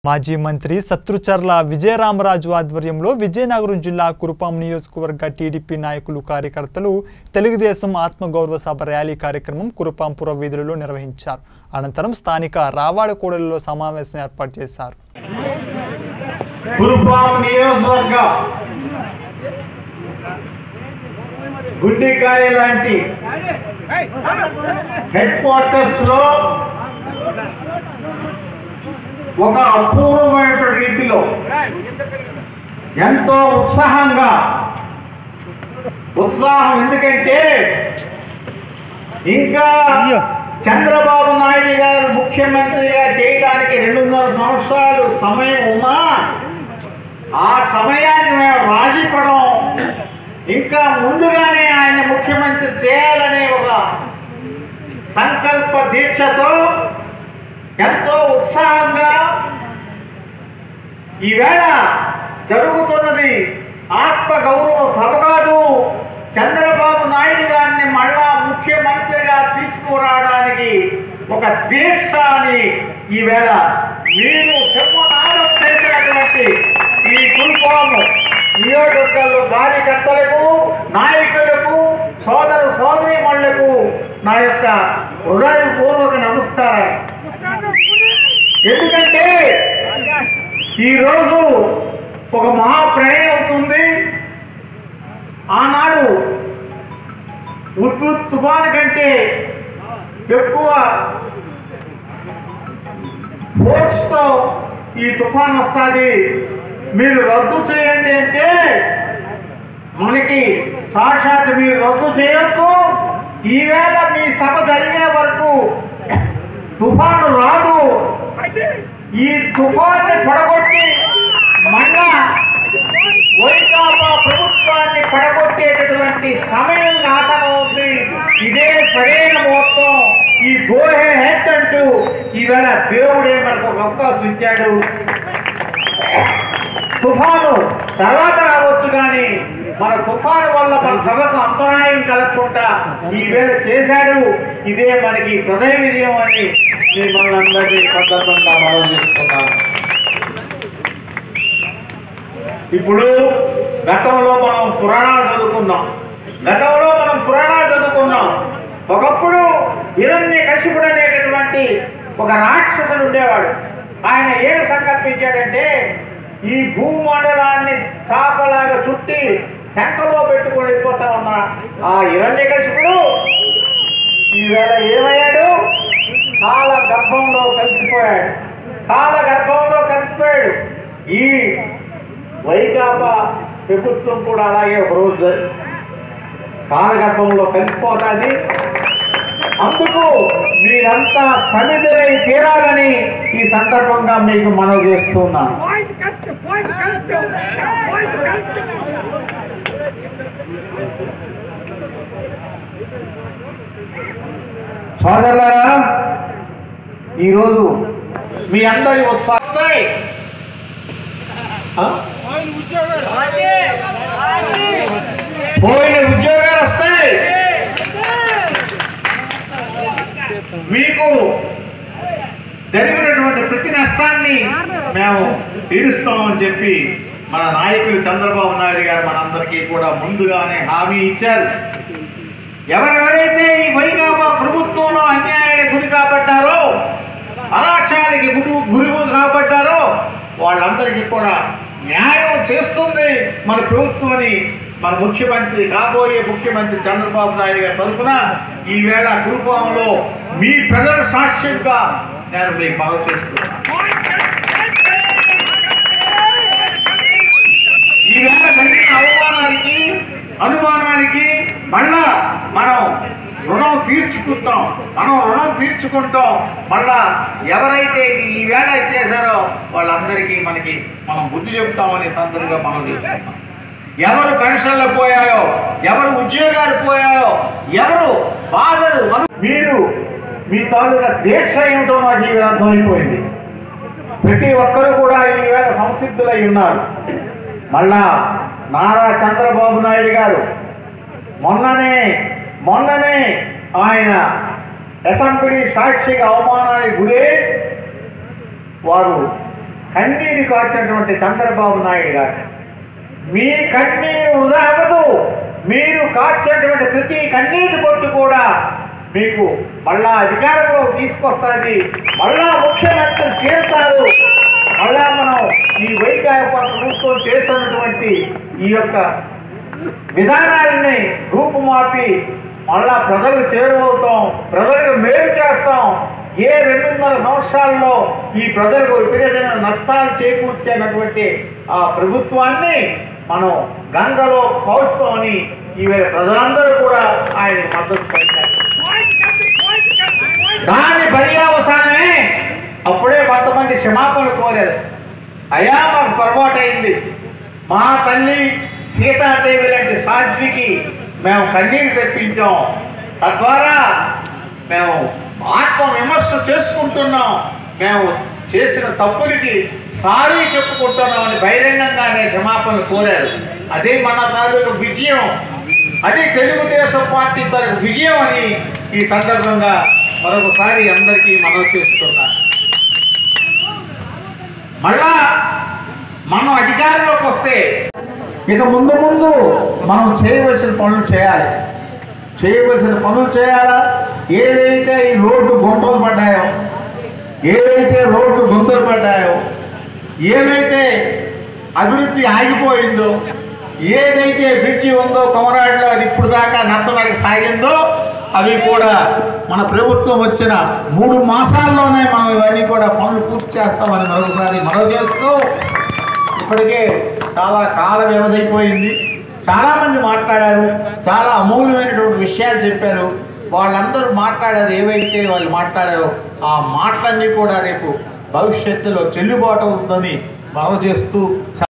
మాజీ మంత్రి సత్రుచర్ల విజయరామరాజు ఆధ్వర్యంలో విజయనగరం జిల్లా కురుపాం నియోజకవర్గ టీడీపీ నాయకులు కార్యకర్తలు తెలుగుదేశం ఆత్మగౌరవ సభ ర్యాలీ కార్యక్రమం కురుపాం పుర వీధులలో నిర్వహించారు అనంతరం స్థానిక రావాడకూడలిలో సమావేశం ఏర్పాటు చేశారు కురుపాం నియోజకవర్గ గుండెకాయ లాంటి హెడ్ క్వార్టర్స్ లో ఒక అపూర్వమైన రీతిలో ఎంతో ఉత్సాహంగా ఉత్సాహం ఎందుకంటే ఇంకా చంద్రబాబు నాయుడు గారు ముఖ్యమంత్రిగా చేయడానికి రెండున్నర సంవత్సరాలు సమయం ఉన్నా ఆ సమయానికి మేము రాజీపడం ఇంకా ముందుగానే ఆయన ముఖ్యమంత్రి చేయాలనే ఒక సంకల్ప దీక్షతో ఎంతో ఉత్సాహంగా ఈవేళ జరుగుతున్నది ఆత్మ గౌరవ సభ కాదు చంద్రబాబు నాయుడు గారిని మళ్ళా ముఖ్యమంత్రిగా తీసుకురావడానికి ఒక దీక్ష అని ఈవేళ మీరు సింహనాదం చేసినటువంటి ఈ కుటుంబము నియోజకవర్గాల్లో కార్యకర్తలకు నాయకులకు సోదర సోదరీమణులకు నా యొక్క హృదయపూర్వక నమస్కారం ఎందుకంటే ఈరోజు ఒక మహాప్రళయం అవుతుంది ఆనాడు ఉద్భుత్ తుఫాను కంటే ఎక్కువ ఫోర్స్తో ఈ తుఫాన్ వస్తుంది మీరు రద్దు చేయండి అంటే మనకి సాక్షాత్ మీరు రద్దు చేయొద్దు ఈవేళ మీ సభ జరిగే వరకు తుఫాను రాదు ఈ తుఫాన్ని పడగొట్టి మళ్ళా వైకాపా ప్రభుత్వాన్ని పడగొట్టేటటువంటి సమయం ఆసనవుతుంది ఇదే సరైన మొత్తం ఈ గోహే హెడ్ అంటూ ఈవేళ దేవుడే మనకు ఒక అవకాశం ఇచ్చాడు తుఫాను తర్వాత రావచ్చు కానీ మన తుఫాను వల్ల మన సభకు అంతరాయం కలగకుండా ఈ వేళ చేశాడు ఇదే మనకి హృదయ విజయం అని మిమ్మల్ని అందరినీ సందర్భంగా మనం చేసుకున్నాను ఇప్పుడు గతంలో మనం పురాణాలు చదువుకున్నాం గతంలో మనం పురాణాలు చదువుకున్నాం ఒకప్పుడు హిరణ్య కశిపుడు అనేటటువంటి ఒక రాక్షసుడు ఉండేవాడు ఆయన ఏం సంకల్పించాడంటే ఈ భూమండలాన్ని చాపలాగా చుట్టి శంఖలో పెట్టుకొని వెళ్ళిపోతా ఉన్న ఆ హిరణ్య కశిపుడు ఈవేళ ఏమయ్యాడు కాల గర్భంలో కలిసిపోయాడు కాల గర్భంలో కలిసిపోయాడు ఈ వైకాపా ప్రభుత్వం కూడా అలాగే ఒక రోజు కాలగర్భంలో కలిసిపోతుంది అందుకు మీరంతా సమిధులై తీరాలని ఈ సందర్భంగా మీకు మనవి చేస్తున్నాను Point cut, point cut, point cut. సోదరులారా ఈరోజు మీ అందరి ఉత్సాహం పోయిన ఉద్యోగాలు వస్తాయి మీకు జరిగినటువంటి ప్రతి నష్టాన్ని మేము తీరుస్తామని చెప్పి మన నాయకులు చంద్రబాబు నాయుడు గారు మనందరికీ కూడా ముందుగానే హామీ ఇచ్చారు ఎవరెవరైతే ఈ వైకాపా ప్రభుత్వంలో అన్యాయానికి గురి కాబట్టారో అరాక్షానికి గురు గురువు కాబట్టారో వాళ్ళందరికీ కూడా న్యాయం చేస్తుంది మన ప్రభుత్వం అని మన ముఖ్యమంత్రి కాబోయే ముఖ్యమంత్రి చంద్రబాబు నాయుడు గారి తరఫున ఈవేళ కురుపాంలో మీ ప్రజల సాక్ష్యంగా నేను మీకు మనవి చేస్తున్నాను ఈవేళ జరిగిన అవమానానికి అనుమానానికి మళ్ళా మనం రుణం తీర్చుకుంటాం మనం రుణం తీర్చుకుంటాం మళ్ళా ఎవరైతే ఈ వేళ ఇచ్చేశారో వాళ్ళందరికీ మనకి మనం బుద్ధి చెప్తామని సందర్భంగా మనం చేస్తున్నాం ఎవరు పెన్షన్లు పోయాయో ఎవరు ఉద్యోగాలు పోయాయో ఎవరు బాధలు అను- మీరు మీ తాలూకా దీక్ష ఏమిటో నాకు ఈ వేళ అర్థమైపోయింది ప్రతి ఒక్కరూ కూడా ఈ వేళ సంసిద్ధులై ఉన్నారు మళ్ళా నారా చంద్రబాబు నాయుడు గారు మొన్ననే మొన్ననే ఆయన అసెంబ్లీ సాక్షిగా అవమానానికి గురే వారు కన్నీరు కార్చినటువంటి చంద్రబాబు నాయుడు గారు మీ కన్నీరు వృధా అవ్వదు మీరు కార్చినటువంటి ప్రతి కన్నీటి బొట్టు కూడా మీకు మళ్ళా అధికారంలో తీసుకొస్తుంది మళ్ళా ముఖ్యమంత్రి తీరుతారు మళ్ళా మనం ఈ వైకాపా ప్రభుత్వం చేస్తున్నటువంటి ఈ యొక్క విధానాలని రూపుమాపి మళ్ళా ప్రజలకు చేరువవుతాం ప్రజలకు మేలు చేస్తాం ఏ రెండున్నర సంవత్సరాల్లో ఈ ప్రజలకు విపరీతమైన నష్టాలు చేకూర్చేటటువంటి ఆ ప్రభుత్వాన్ని మనం గంగలో కౌస్తామని ఈవేళ ప్రజలందరూ కూడా ఆయన మద్దతు పలికారు దాని పర్యావసానమే అప్పుడే కొంతమంది క్షమాపణలు కోరారు అయా మాకు పొరపాటు అయింది మా తల్లి సీతాదేవి లాంటి సాధ్వికి మేము కన్నీరు తెప్పించాం తద్వారా మేము ఆత్మ విమర్శ చేసుకుంటున్నాం మేము చేసిన తప్పులకి సారీ చెప్పుకుంటున్నామని బహిరంగంగానే క్షమాపణలు కోరారు అదే మన తాలూకు విజయం అది తెలుగుదేశం పార్టీ తరకు విజయం అని ఈ సందర్భంగా మరొకసారి అందరికీ మనవి చేస్తున్నా మళ్ళా మనం అధికారంలోకి వస్తే ఇక ముందు ముందు మనం చేయవలసిన పనులు చేయాలి చేయవలసిన పనులు చేయాలా ఏవైతే ఈ రోడ్డు గుంటలు పడ్డాయో ఏవైతే రోడ్డు గుంతలు పడ్డాయో ఏవైతే అభివృద్ధి ఆగిపోయిందో ఏదైతే బ్రిడ్జి ఉందో కొమరాడిలో అది ఇప్పుడు దాకా నత్తనడికి సాగిందో అవి కూడా మన ప్రభుత్వం వచ్చిన మూడు మాసాల్లోనే మనం ఇవన్నీ కూడా పనులు పూర్తి చేస్తామని మరొకసారి మనవి చేస్తూ ఇప్పటికే చాలా కాల వ్యవధైపోయింది చాలామంది మాట్లాడారు చాలా అమూల్యమైనటువంటి విషయాలు చెప్పారు వాళ్ళందరూ మాట్లాడారు ఏవైతే వాళ్ళు మాట్లాడారో ఆ మాటలన్నీ కూడా రేపు భవిష్యత్తులో చెల్లుబాటు అవుతుందని మనవి చేస్తూ